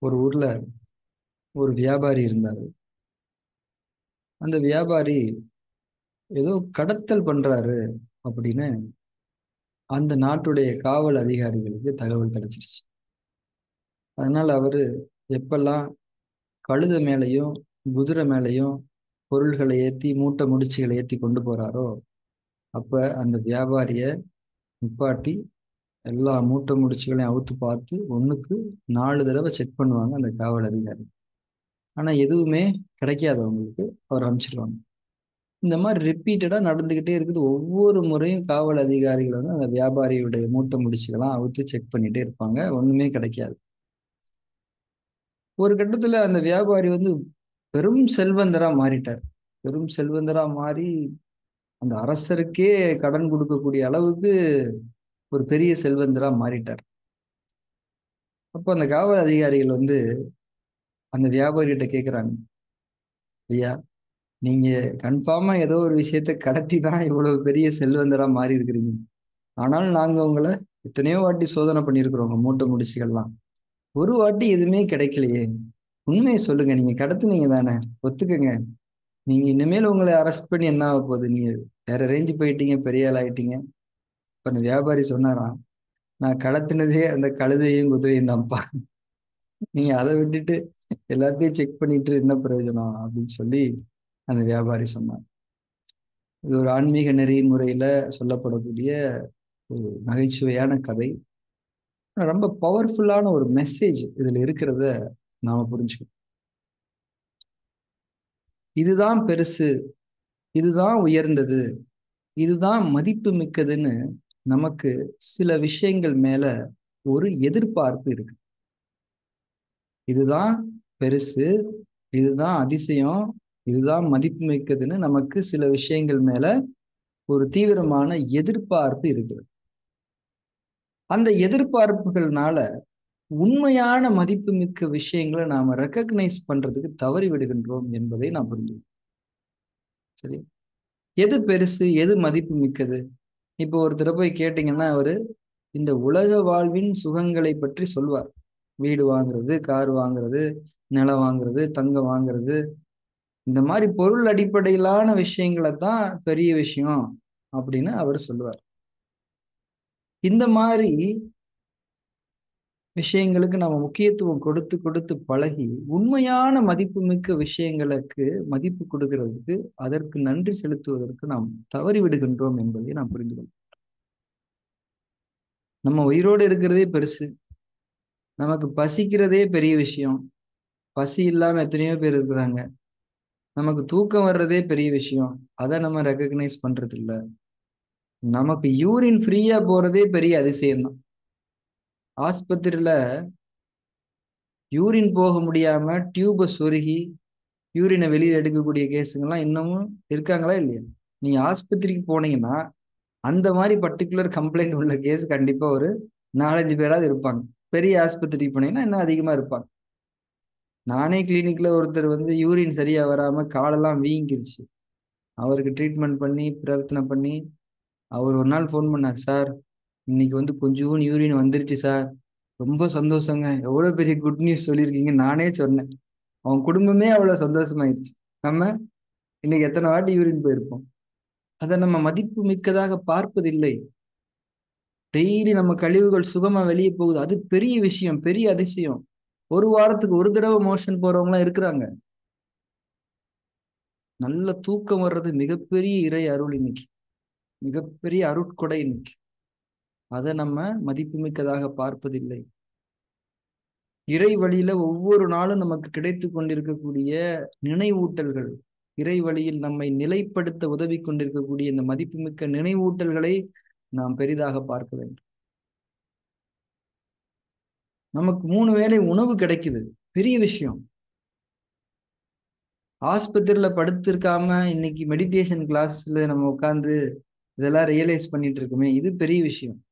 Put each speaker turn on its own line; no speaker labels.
ஒரு ஊர்ல ஒரு வியாபாரி இருந்தாரு அந்த வியாபாரி ஏதோ கடத்தல் பண்றாரு அப்படின்னு அந்த நாட்டுடைய காவல் அதிகாரிகளுக்கு தகவல் கிடைச்சிருச்சு அதனால அவரு எப்பெல்லாம் கழுத மேலையும் குதிரை மேலையும் பொருள்களை ஏற்றி மூட்டை முடிச்சுகளை ஏற்றி கொண்டு போறாரோ அப்ப அந்த வியாபாரிய நிப்பாட்டி எல்லா மூட்டை முடிச்சுகளையும் அவுத்து பார்த்து ஒண்ணுக்கு நாலு தடவை செக் பண்ணுவாங்க அந்த காவல் அதிகாரி ஆனா எதுவுமே கிடைக்காது அவங்களுக்கு அவர் அனுப்பிச்சிருவாங்க இந்த மாதிரி ரிப்பீட்டடா நடந்துகிட்டே இருக்குது ஒவ்வொரு முறையும் காவல் அதிகாரிகள் வந்து அந்த வியாபாரியுடைய மூட்டை முடிச்சுகளாம் அவுத்து செக் பண்ணிட்டே இருப்பாங்க ஒண்ணுமே கிடைக்காது ஒரு கட்டத்துல அந்த வியாபாரி வந்து பெரும் செல்வந்தரா மாறிட்டார் பெரும் செல்வந்தரா மாறி அந்த அரசருக்கே கடன் கொடுக்கக்கூடிய அளவுக்கு ஒரு பெரிய செல்வந்தரா மாறிட்டார் அப்போ அந்த காவல் அதிகாரிகள் வந்து அந்த வியாபாரிகிட்ட கேட்குறாங்க ஐயா நீங்க கன்ஃபார்மா ஏதோ ஒரு விஷயத்த கடத்தி தான் இவ்வளவு பெரிய செல்வந்தரா மாறி இருக்கிறீங்க ஆனாலும் நாங்க உங்களை எத்தனையோ வாட்டி சோதனை பண்ணியிருக்கிறோம் உங்க மூட்டை முடிச்சுகள்லாம் ஒரு வாட்டி எதுவுமே கிடைக்கலையே உண்மையை சொல்லுங்க நீங்க கடத்துனீங்க தானே ஒத்துக்குங்க நீங்க இனிமேல் உங்களை அரெஸ்ட் பண்ணி என்ன ஆக போகுது நீங்க வேற ரேஞ்சு போயிட்டீங்க பெரிய ஆள் ஆயிட்டீங்க இப்ப அந்த வியாபாரி சொன்னாராம் நான் கடத்தினதே அந்த கழுதையும் குதிரையும் தான்ப்பா நீங்க அதை விட்டுட்டு எல்லாத்தையும் செக் பண்ணிட்டு என்ன பிரயோஜனம் அப்படின்னு சொல்லி அந்த வியாபாரி சொன்னார் இது ஒரு ஆன்மீக நெறியின் முறையில சொல்லப்படக்கூடிய ஒரு நகைச்சுவையான கதை ரொம்ப பவர்ஃபுல்லான ஒரு மெசேஜ் இதுல இருக்கிறத நாம புரிஞ்சுக்கணும் இதுதான் பெருசு இதுதான் உயர்ந்தது இதுதான் மதிப்பு மிக்கதுன்னு நமக்கு சில விஷயங்கள் மேல ஒரு எதிர்பார்ப்பு இருக்கு இதுதான் பெருசு இதுதான் அதிசயம் இதுதான் மதிப்பு மிக்கதுன்னு நமக்கு சில விஷயங்கள் மேல ஒரு தீவிரமான எதிர்பார்ப்பு இருக்குது அந்த எதிர்பார்ப்புகள்னால உண்மையான மதிப்புமிக்க விஷயங்களை நாம ரெக்கக்னைஸ் பண்றதுக்கு தவறி விடுகின்றோம் என்பதை நாம் புரிஞ்சுக்கணும் சரி எது பெருசு எது மதிப்பு மிக்கது இப்போ ஒருத்தரை போய் கேட்டீங்கன்னா அவரு இந்த உலக வாழ்வின் சுகங்களை பற்றி சொல்வார் வீடு வாங்குறது கார் வாங்குறது நிலம் வாங்குறது தங்கம் வாங்குறது இந்த மாதிரி பொருள் அடிப்படையிலான விஷயங்களை தான் பெரிய விஷயம் அப்படின்னு அவர் சொல்லுவார் இந்த மாதிரி விஷயங்களுக்கு நம்ம முக்கியத்துவம் கொடுத்து கொடுத்து பழகி உண்மையான மதிப்புமிக்க விஷயங்களுக்கு மதிப்பு கொடுக்கிறதுக்கு அதற்கு நன்றி செலுத்துவதற்கு நாம் தவறி விடுகின்றோம் என்பதை நாம் புரிந்து கொள்ளும் நம்ம உயிரோடு இருக்கிறதே பெருசு நமக்கு பசிக்கிறதே பெரிய விஷயம் பசி இல்லாம எத்தனையோ பேர் இருக்கிறாங்க நமக்கு தூக்கம் வர்றதே பெரிய விஷயம் அதை நம்ம ரெக்கக்னைஸ் பண்றது இல்லை நமக்கு யூரின் ஃப்ரீயா போறதே பெரிய அதிசயம்தான் ஆஸ்பத்திரியில யூரின் போக முடியாம டியூபை சொருகி யூரினை வெளியில எடுக்கக்கூடிய கேஸுங்கெல்லாம் இன்னமும் இருக்காங்களா இல்லையா நீங்க ஆஸ்பத்திரிக்கு போனீங்கன்னா அந்த மாதிரி பர்டிகுலர் கம்ப்ளைண்ட் உள்ள கேஸ் கண்டிப்பா ஒரு நாலஞ்சு பேராவது இருப்பாங்க பெரிய ஆஸ்பத்திரிக்கு போனீங்கன்னா இன்னும் அதிகமா இருப்பாங்க நானே கிளினிக்ல ஒருத்தர் வந்து யூரின் சரியா வராம காலெல்லாம் வீங்கிருச்சு அவருக்கு ட்ரீட்மெண்ட் பண்ணி பிரயத்தனை பண்ணி அவர் ஒரு நாள் ஃபோன் பண்ணார் சார் இன்னைக்கு வந்து கொஞ்சம் யூரின் வந்துருச்சு சார் ரொம்ப சந்தோஷங்க எவ்வளவு பெரிய குட் நியூஸ் சொல்லியிருக்கீங்க நானே சொன்னேன் அவன் குடும்பமே அவ்வளவு சந்தோஷமாயிருச்சு நம்ம இன்னைக்கு எத்தனை வாட்டி யூரின் போயிருப்போம் அதை நம்ம மதிப்பு மிக்கதாக பார்ப்பதில்லை டெய்லி நம்ம கழிவுகள் சுகமா வெளியே போகுது அது பெரிய விஷயம் பெரிய அதிசயம் ஒரு வாரத்துக்கு ஒரு தடவை மோஷன் போறவங்களாம் இருக்கிறாங்க நல்ல தூக்கம் வர்றது மிகப்பெரிய இறை அருள் இன்னைக்கு மிகப்பெரிய அருட்கொடை இன்னைக்கு அதை நம்ம மதிப்புமிக்கதாக பார்ப்பதில்லை இறை வழியில ஒவ்வொரு நாளும் நமக்கு கிடைத்து கொண்டிருக்கக்கூடிய நினைவூட்டல்கள் இறை வழியில் நம்மை நிலைப்படுத்த உதவி கொண்டிருக்கக்கூடிய இந்த மதிப்புமிக்க நினைவூட்டல்களை நாம் பெரிதாக பார்க்க வேண்டும் நமக்கு மூணு வேளை உணவு கிடைக்குது பெரிய விஷயம் ஆஸ்பத்திரியில படுத்திருக்காம இன்னைக்கு மெடிடேஷன் கிளாஸ்ல நம்ம உட்காந்து இதெல்லாம் ரியலைஸ் பண்ணிட்டு இருக்கோமே இது பெரிய விஷயம்